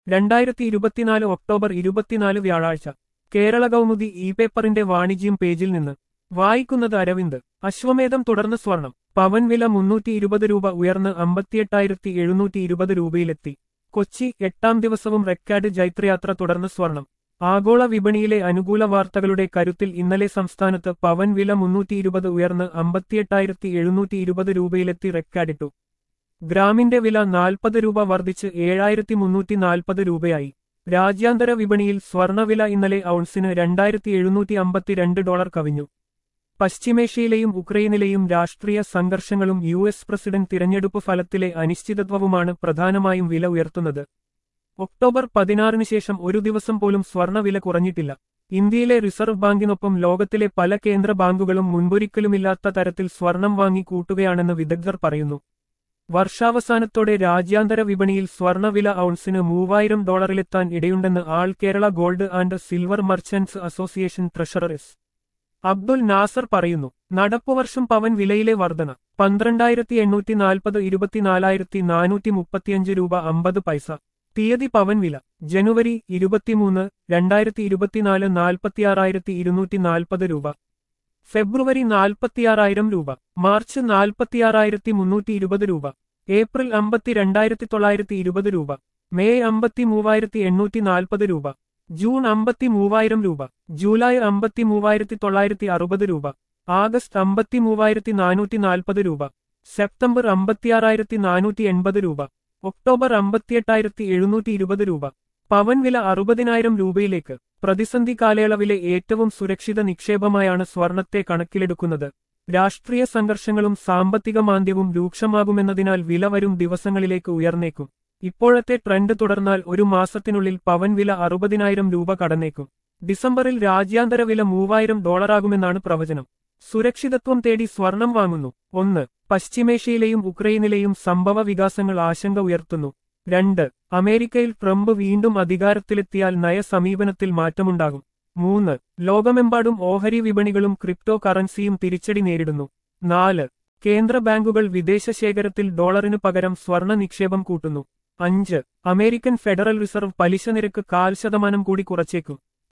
രണ്ടായിരത്തി ഇരുപത്തിനാല് ഒക്ടോബർ ഇരുപത്തിനാല് വ്യാഴാഴ്ച കേരള കൗമുദി ഇ പേപ്പറിന്റെ വാണിജ്യം പേജിൽ നിന്ന് വായിക്കുന്നത് അരവിന്ദ് അശ്വമേധം തുടർന്ന് സ്വർണം പവൻ വില മുന്നൂറ്റി ഇരുപത് രൂപ ഉയർന്ന് അമ്പത്തിയെട്ടായിരത്തി എഴുന്നൂറ്റി ഇരുപത് രൂപയിലെത്തി കൊച്ചി എട്ടാം ദിവസവും റെക്കാർഡ് ജൈത്രയാത്ര തുടർന്ന് സ്വർണം ആഗോള വിപണിയിലെ അനുകൂല വാർത്തകളുടെ കരുത്തിൽ ഇന്നലെ സംസ്ഥാനത്ത് പവൻ വില മുന്നൂറ്റി ഇരുപത് ഉയർന്ന് അമ്പത്തിയെട്ടായിരത്തി എഴുന്നൂറ്റി ഇരുപത് രൂപയിലെത്തി റെക്കാർഡിട്ടു ഗ്രാമിന്റെ വില നാൽപ്പത് രൂപ വർദ്ധിച്ച് ഏഴായിരത്തി മുന്നൂറ്റി നാൽപ്പത് രൂപയായി രാജ്യാന്തര വിപണിയിൽ സ്വർണവില ഇന്നലെ ഔൺസിന് രണ്ടായിരത്തി എഴുന്നൂറ്റി അമ്പത്തിരണ്ട് ഡോളർ കവിഞ്ഞു പശ്ചിമേഷ്യയിലെയും ഉക്രൈനിലെയും രാഷ്ട്രീയ സംഘർഷങ്ങളും യു എസ് പ്രസിഡന്റ് തിരഞ്ഞെടുപ്പ് ഫലത്തിലെ അനിശ്ചിതത്വവുമാണ് പ്രധാനമായും വില ഉയർത്തുന്നത് ഒക്ടോബർ പതിനാറിന് ശേഷം ഒരു ദിവസം പോലും സ്വർണവില കുറഞ്ഞിട്ടില്ല ഇന്ത്യയിലെ റിസർവ് ബാങ്കിനൊപ്പം ലോകത്തിലെ പല കേന്ദ്ര ബാങ്കുകളും മുൻപൊരിക്കലുമില്ലാത്ത തരത്തിൽ സ്വർണം വാങ്ങി കൂട്ടുകയാണെന്ന് വിദഗ്ധർ പറയുന്നു വർഷാവസാനത്തോടെ രാജ്യാന്തര വിപണിയിൽ സ്വർണവില ഔൺസിന് മൂവായിരം ഡോളറിലെത്താൻ ഇടയുണ്ടെന്ന് all Kerala gold and silver merchants association treasurer S Abdul Nasser പറയുന്നു നടപ്പുവർഷം പവൻ വിലയിലെ വർധന പന്ത്രണ്ടായിരത്തി എണ്ണൂറ്റി നാൽപ്പത് ഇരുപത്തിനാലായിരത്തി നാനൂറ്റി മുപ്പത്തിയഞ്ച് രൂപ അമ്പത് പൈസ തീയതി പവൻ വില ജനുവരി ഇരുപത്തിമൂന്ന് രണ്ടായിരത്തി ഇരുപത്തിനാല് നാൽപ്പത്തിയാറായിരത്തി ഇരുന്നൂറ്റി നാൽപ്പത് രൂപ ഫെബ്രുവരി നാൽപ്പത്തിയാറായിരം രൂപ മാർച്ച് നാൽപ്പത്തിയാറായിരത്തി മുന്നൂറ്റി ഇരുപത് രൂപ ഏപ്രിൽ അമ്പത്തി രണ്ടായിരത്തി തൊള്ളായിരത്തി ഇരുപത് രൂപ മെയ് അമ്പത്തി മൂവായിരത്തി എണ്ണൂറ്റി നാൽപ്പത് രൂപ ജൂൺ അമ്പത്തി മൂവായിരം രൂപ ജൂലൈ അമ്പത്തി മൂവായിരത്തി തൊള്ളായിരത്തി അറുപത് രൂപ ആഗസ്റ്റ് അമ്പത്തി മൂവായിരത്തി നാനൂറ്റി നാൽപ്പത് രൂപ സെപ്റ്റംബർ അമ്പത്തിയാറായിരത്തി നാനൂറ്റി എൺപത് രൂപ ഒക്ടോബർ അമ്പത്തിയെട്ടായിരത്തി എഴുന്നൂറ്റി ഇരുപത് രൂപ പവൻ വില അറുപതിനായിരം രൂപയിലേക്ക് പ്രതിസന്ധി കാലയളവിലെ ഏറ്റവും സുരക്ഷിത നിക്ഷേപമായാണ് സ്വർണത്തെ കണക്കിലെടുക്കുന്നത് രാഷ്ട്രീയ സംഘർഷങ്ങളും സാമ്പത്തിക മാന്ദ്യവും രൂക്ഷമാകുമെന്നതിനാൽ വില വരും ദിവസങ്ങളിലേക്ക് ഉയർന്നേക്കും ഇപ്പോഴത്തെ ട്രെൻഡ് തുടർന്നാൽ ഒരു മാസത്തിനുള്ളിൽ പവൻ വില അറുപതിനായിരം രൂപ കടന്നേക്കും ഡിസംബറിൽ രാജ്യാന്തര വില മൂവായിരം ഡോളറാകുമെന്നാണ് പ്രവചനം സുരക്ഷിതത്വം തേടി സ്വർണം വാങ്ങുന്നു ഒന്ന് പശ്ചിമേഷ്യയിലെയും ഉക്രൈനിലെയും സംഭവ വികാസങ്ങൾ ആശങ്ക ഉയർത്തുന്നു രണ്ട് അമേരിക്കയിൽ ട്രംപ് വീണ്ടും അധികാരത്തിലെത്തിയാൽ നയസമീപനത്തിൽ മാറ്റമുണ്ടാകും മൂന്ന് ലോകമെമ്പാടും ഓഹരി വിപണികളും ക്രിപ്റ്റോ കറൻസിയും തിരിച്ചടി നേരിടുന്നു നാല് കേന്ദ്ര ബാങ്കുകൾ വിദേശ ശേഖരത്തിൽ ഡോളറിനു പകരം സ്വർണ നിക്ഷേപം കൂട്ടുന്നു അഞ്ച് അമേരിക്കൻ ഫെഡറൽ റിസർവ് പലിശ നിരക്ക് കാൽ ശതമാനം കൂടി കുറച്ചേക്കും